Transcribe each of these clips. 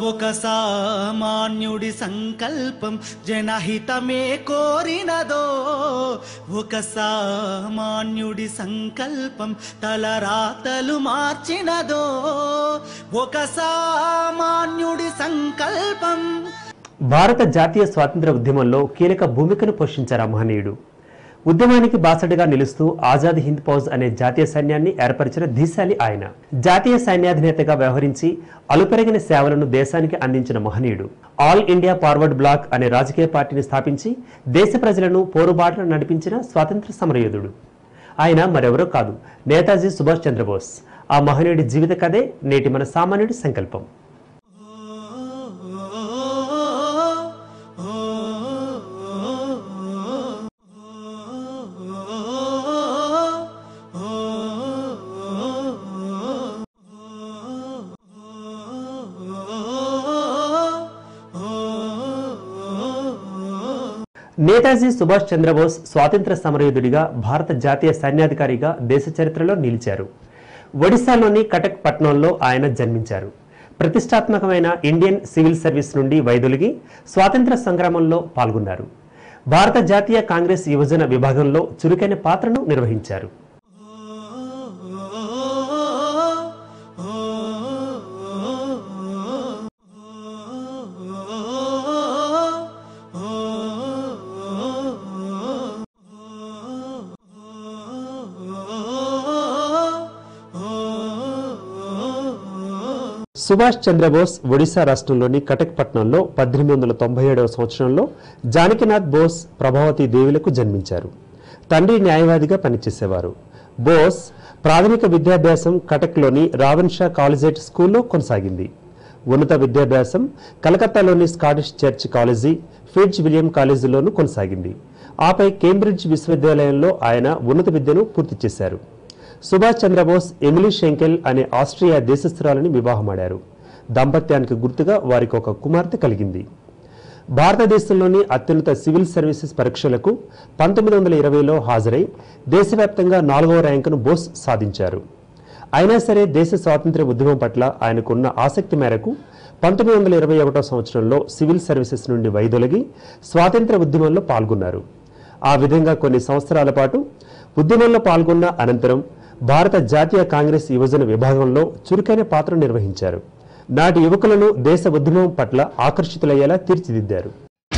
ఒక సామాన్యుడి సంకల్పం జనహితమే కోరినదో ఒక సామాన్యుడి సంకల్పం తలరాతలు మార్చినదో ఒక సామాన్యుడి సంకల్పం భారత జాతీయ స్వాతంత్ర ఉద్యమంలో కీలక భూమికను పోషించారు ఆ మహనీయుడు ఉద్యమానికి బాసటగా నిలుస్తూ ఆజాద్ హింద్ ఫౌజ్ అనే జాతీయ సైన్యాన్ని ఏర్పరిచిన ధీశాలి ఆయన జాతీయ సైన్యాధినేతగా వ్యవహరించి అలుపెరగిన సేవలను దేశానికి అందించిన మహనీయుడు ఆల్ ఇండియా ఫార్వర్డ్ బ్లాక్ అనే రాజకీయ పార్టీని స్థాపించి దేశ ప్రజలను పోరుబాటును నడిపించిన స్వాతంత్ర సమరయోధుడు ఆయన మరెవరో కాదు నేతాజీ సుభాష్ చంద్రబోస్ ఆ మహనీయుడి జీవిత కథే నేటి మన సామాన్యుడి సంకల్పం నేతాజీ సుభాష్ చంద్రబోస్ స్వాతంత్ర సమరయోధుడిగా భారత జాతీయ సైన్యాధికారిగా దేశ చరిత్రలో నిలిచారు ఒడిశాలోని కటక్ పట్టణంలో ఆయన జన్మించారు ప్రతిష్టాత్మకమైన ఇండియన్ సివిల్ సర్వీస్ నుండి వైదొలిగి స్వాతంత్ర సంగ్రామంలో పాల్గొన్నారు భారత జాతీయ కాంగ్రెస్ యువజన విభాగంలో చురుకైన పాత్రను నిర్వహించారు సుభాష్ చంద్రబోస్ ఒడిశా రాష్ట్రంలోని కటక్ పట్టణంలో పద్దెనిమిది వందల తొంభై ఏడవ సంవత్సరంలో జానకినాథ్ బోస్ ప్రభావతి దేవిలకు జన్మించారు తండ్రి న్యాయవాదిగా పనిచేసేవారు బోస్ ప్రాథమిక విద్యాభ్యాసం కటక్లోని రావన్ షా కాలేజేట్ స్కూల్లో కొనసాగింది ఉన్నత విద్యాభ్యాసం కలకత్తాలోని Scottish church college Fitzwilliam కాలేజీలోనూ కొనసాగింది ఆపై కేంబ్రిడ్జ్ విశ్వవిద్యాలయంలో ఆయన ఉన్నత విద్యను పూర్తి చేశారు సుభాష్ చంద్రబోస్ ఎమిలీ షెంకెల్ అనే ఆస్ట్రియా దేశస్థురాలని వివాహమాడారు దాంపత్యానికి గుర్తుగా వారికి ఒక కుమార్తె కలిగింది భారతదేశంలోని అత్యున్నత సివిల్ సర్వీసెస్ పరీక్షలకు పంతొమ్మిది వందల ఇరవైలో హాజరై దేశవ్యాప్తంగా నాలుగవ ర్యాంకును బోస్ సాధించారు అయినా సరే దేశ స్వాతంత్ర్య ఉద్యమం పట్ల ఆయనకున్న ఆసక్తి మేరకు పంతొమ్మిది వందల ఇరవై ఒకటో సంవత్సరంలో సివిల్ సర్వీసెస్ నుండి వైదొలగి స్వాతంత్ర్య ఉద్యమంలో పాల్గొన్నారు ఆ విధంగా కొన్ని సంవత్సరాల పాటు ఉద్యమంలో పాల్గొన్న అనంతరం భారత జాతీయ కాంగ్రెస్ యువజన విభాగంలో చురుకైన పాత్ర నిర్వహించారు నాటి యువకులను దేశ ఉద్యమం పట్ల ఆకర్షితులయ్యేలా తీర్చిదిద్దారు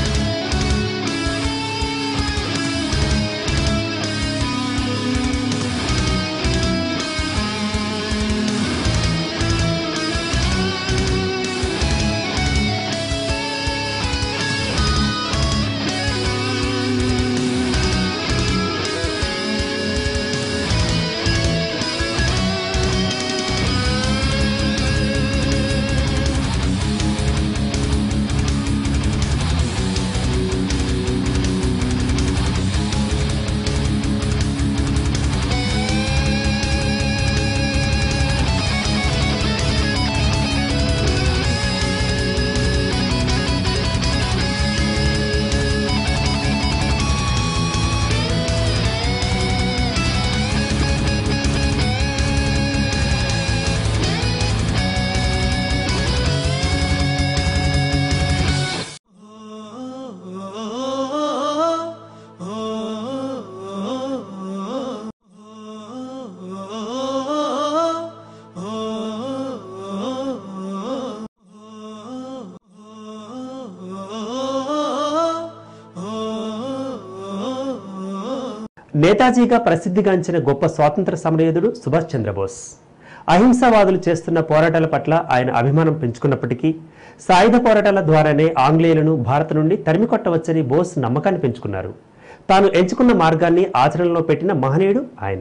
నేతాజీగా ప్రసిద్ధిగాంచిన గొప్ప స్వాతంత్ర సమరయోధుడు సుభాష్ చంద్రబోస్ అహింసావాదులు చేస్తున్న పోరాటాల పట్ల ఆయన అభిమానం పెంచుకున్నప్పటికీ సాయుధ పోరాటాల ద్వారానే ఆంగ్లేయులను భారత్ నుండి తరిమి కొట్టవచ్చని బోస్ నమ్మకాన్ని పెంచుకున్నారు తాను ఎంచుకున్న మార్గాన్ని ఆచరణలో పెట్టిన మహనీయుడు ఆయన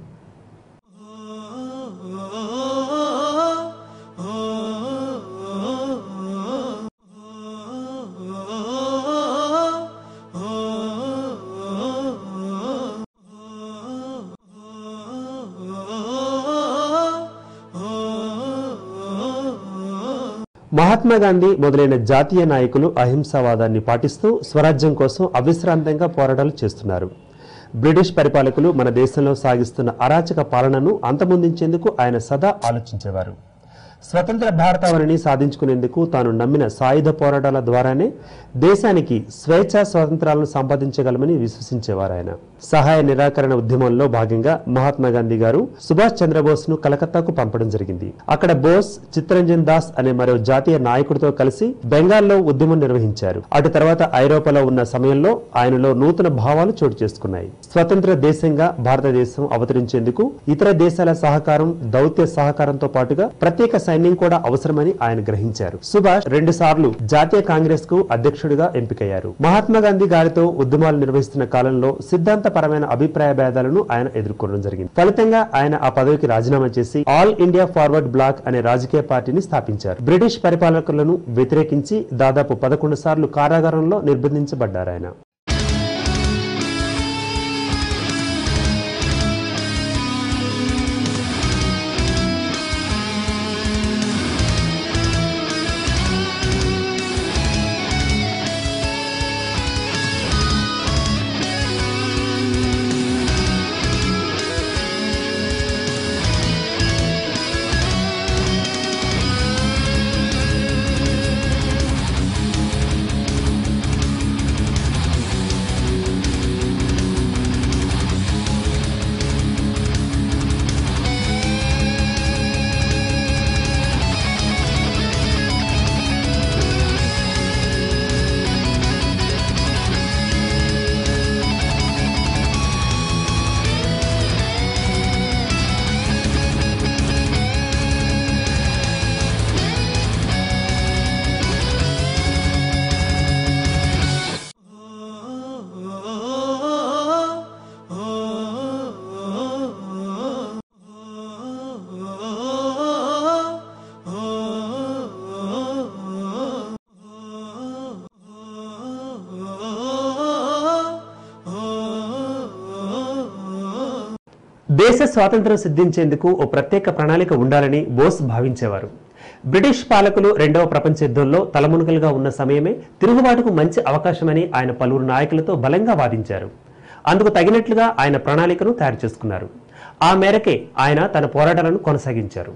మహాత్మా గాంధీ మొదలైన జాతీయ నాయకులు అహింసావాదాన్ని పాటిస్తూ స్వరాజ్యం కోసం అవిశ్రాంతంగా పోరాటాలు చేస్తున్నారు బ్రిటిష్ పరిపాలకులు మన దేశంలో సాగిస్తున్న అరాచక పాలనను అంతమొందించేందుకు ఆయన సదా ఆలోచించేవారు స్వతంత్ర భారతావనిని సాధించుకునేందుకు తాను నమ్మిన సాయుధ పోరాటాల ద్వారానే దేశానికి స్వేచ్ఛ స్వాతంత్రాలను సంపాదించగలమని విశ్వసించేవారు ఆయన సహాయ నిరాకరణ ఉద్యమంలో భాగంగా మహాత్మా గాంధీ గారు సుభాష్ చంద్రబోస్ ను కలకత్తాకు పంపడం జరిగింది అక్కడ బోస్ చిత్తరంజన్ దాస్ అనే మరో జాతీయ నాయకుడితో కలిసి బెంగాల్లో ఉద్యమం నిర్వహించారు అటు తర్వాత ఐరోపాలో ఉన్న సమయంలో ఆయనలో నూతన భావాలు చోటు చేసుకున్నాయి స్వతంత్ర దేశంగా భారతదేశం అవతరించేందుకు ఇతర దేశాల సహకారం దౌత్య సహకారంతో పాటుగా ప్రత్యేక సైన్యం కూడా అవసరమని ఆయన గ్రహించారు సుభాష్ రెండు సార్లు జాతీయ కాంగ్రెస్ కు అధ్యక్షుడిగా ఎంపికయ్యారు మహాత్మా గాంధీ గారితో ఉద్యమాలు నిర్వహిస్తున్న కాలంలో సిద్ధాంతపరమైన అభిప్రాయ భేదాలను ఆయన ఎదుర్కోవడం జరిగింది ఫలితంగా ఆయన ఆ పదవికి రాజీనామా చేసి ఆల్ ఇండియా ఫార్వర్డ్ బ్లాక్ అనే రాజకీయ పార్టీని స్థాపించారు బ్రిటిష్ పరిపాలకులను వ్యతిరేకించి దాదాపు పదకొండు సార్లు కారాగారంలో నిర్బంధించబడ్డారు ఆయన దేశ స్వాతంత్రం సిద్ధించేందుకు ఓ ప్రత్యేక ప్రణాళిక ఉండాలని బోస్ భావించేవారు బ్రిటిష్ పాలకులు రెండవ ప్రపంచ యుద్ధంలో తలమునకలుగా ఉన్న సమయమే తిరుగుబాటుకు మంచి అవకాశమని ఆయన పలువురు నాయకులతో బలంగా వాదించారు అందుకు తగినట్లుగా ఆయన ప్రణాళికను తయారు చేసుకున్నారు ఆ మేరకే ఆయన తన పోరాటాలను కొనసాగించారు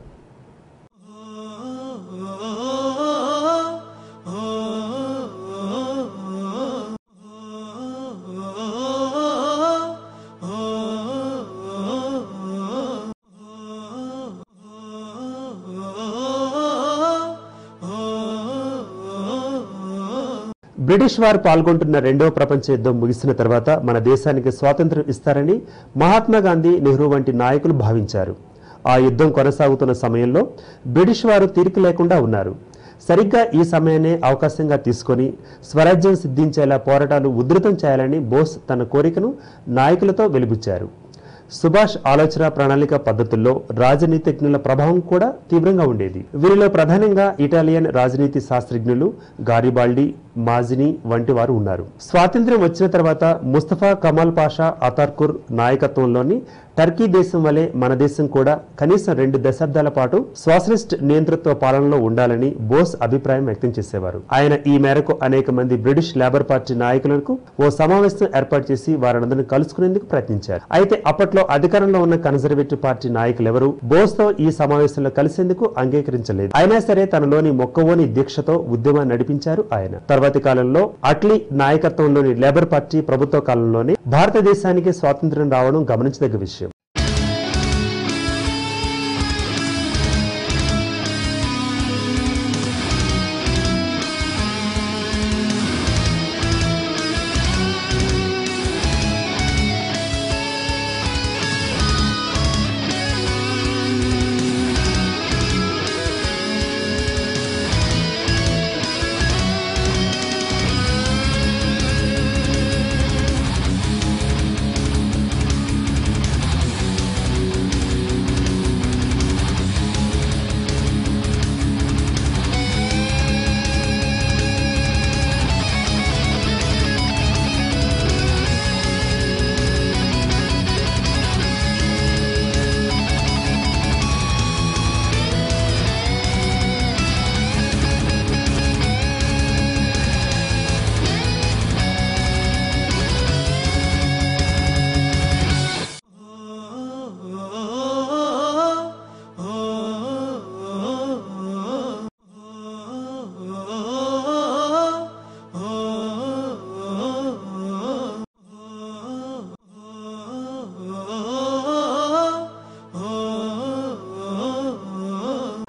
బ్రిటిష్ వారు పాల్గొంటున్న రెండవ ప్రపంచ యుద్ధం ముగిసిన తర్వాత మన దేశానికి స్వాతంత్రం ఇస్తారని మహాత్మా గాంధీ నెహ్రూ వంటి నాయకులు భావించారు ఆ యుద్ధం కొనసాగుతున్న సమయంలో బ్రిటిష్ వారు తీరిక లేకుండా ఉన్నారు సరిగ్గా ఈ సమయాన్నే అవకాశంగా తీసుకొని స్వరాజ్యం సిద్ధించేలా పోరాటాలు ఉధృతం చేయాలని బోస్ తన కోరికను నాయకులతో వెలిబుచ్చారు సుభాష్ ఆలోచన ప్రణాళిక పద్ధతుల్లో రాజనీతిజ్ఞుల ప్రభావం కూడా తీవ్రంగా ఉండేది వీరిలో ప్రధానంగా ఇటాలియన్ రాజనీతి శాస్త్రజ్ఞులు గారిబాల్డి మాజిని వంటి వారు ఉన్నారు స్వాతంత్ర్యం వచ్చిన తర్వాత ముస్తఫా కమాల్ పాషా అతార్కుర్ నాయకత్వంలోని టర్కీ దేశం వలె మన దేశం కూడా కనీసం రెండు దశాబ్దాల పాటు సోషలిస్ట్ నియంతృత్వ పాలనలో ఉండాలని బోస్ అభిప్రాయం వ్యక్తం చేసేవారు ఆయన ఈ మేరకు అనేక మంది బ్రిటిష్ లేబర్ పార్టీ నాయకులకు ఓ సమావేశం ఏర్పాటు చేసి వారందరిని కలుసుకునేందుకు ప్రయత్నించారు అయితే అప్పట్లో అధికారంలో ఉన్న కన్జర్వేటివ్ పార్టీ నాయకులెవరూ బోస్ తో ఈ సమావేశంలో కలిసేందుకు అంగీకరించలేదు అయినా సరే తనలోని మొక్కవోని దీక్షతో ఉద్యమాన్ని నడిపించారు ఆయన తర్వాతి కాలంలో అట్లీ నాయకత్వంలోని లేబర్ పార్టీ ప్రభుత్వ కాలంలోనే భారతదేశానికి స్వాతంత్ర్యం రావడం గమనించదగ్గ విషయం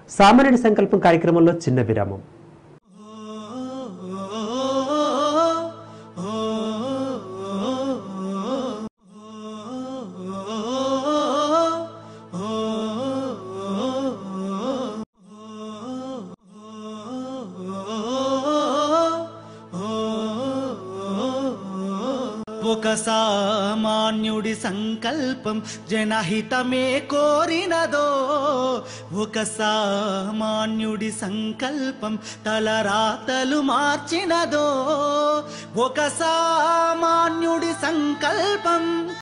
సామాన్యుడి సంకల్పం కార్యక్రమంలో చిన్న విరామం ఒక సామాన్యుడి సంకల్పం జనహితమే కోరినదో ఒక సామాన్యుడి సంకల్పం తలరాతలు మార్చినదో ఒక సామాన్యుడి సంకల్పం